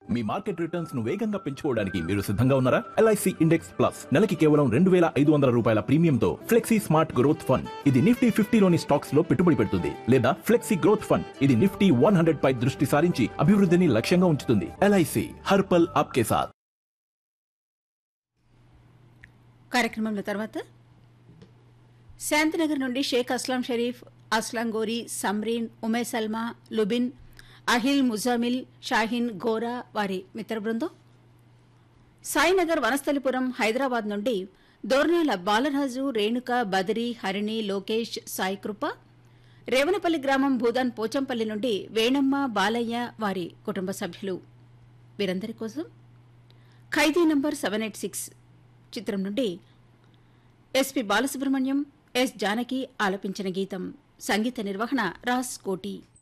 మీ market returns ను వేగంగా పెంచుకోవడానికి మీరు సిద్ధంగా ఉన్నారా ఎల్ఐసి ఇండెక్స్ ప్లస్ నెలకి కేవలం రెండు వేల ఐదు వందల రూపాయల ప్రీమియంతో ఫ్లెక్సీ స్మార్ట్ గ్రోత్ ఫండ్ ఇది నిఫ్టీ ఫిఫ్టీలోని స్టాక్స్ లో పెట్టుబడి పెడుతుంది లేదా ఫ్లెక్సీ గ్రోత్ ఫండ్ ఇది నిఫ్టీ వన్ హండ్రెడ్ పై దృష్టి సారించి అభివృద్ధిని లక్ష్యంగా ఉంచుతుంది ఎల్ఐసి హర్పల్ ఆప్కే సాత్ కార్యక్రమంలో తర్వాత శాంతినగర్ నుండి షేక్ అస్లాం షరీఫ్ అస్లాం గోరి సమ్రీన్ ఉమే సల్మా లుబిన్ అహిల్ ముజామిల్ షాహీన్ గోరా వారి మిత్ర బృందం సాయినగర్ వనస్థలిపురం హైదరాబాద్ నుండి దోర్నాల బాలరాజు రేణుక బదరి హరిణి లోకేష్ సాయికృప రేవనపల్లి గ్రామం భూదాన్ పోచంపల్లి నుండి వేణమ్మ బాలయ్య వారి కుటుంబ సభ్యులు వీరందరి కోసం Khaidi number seven eight six చిత్రం నుండి ఎస్పి బాలసుబ్రహ్మణ్యం ఎస్ జానకి ఆలపించిన గీతం సంగీత నిర్వహణ రాస్ కోటి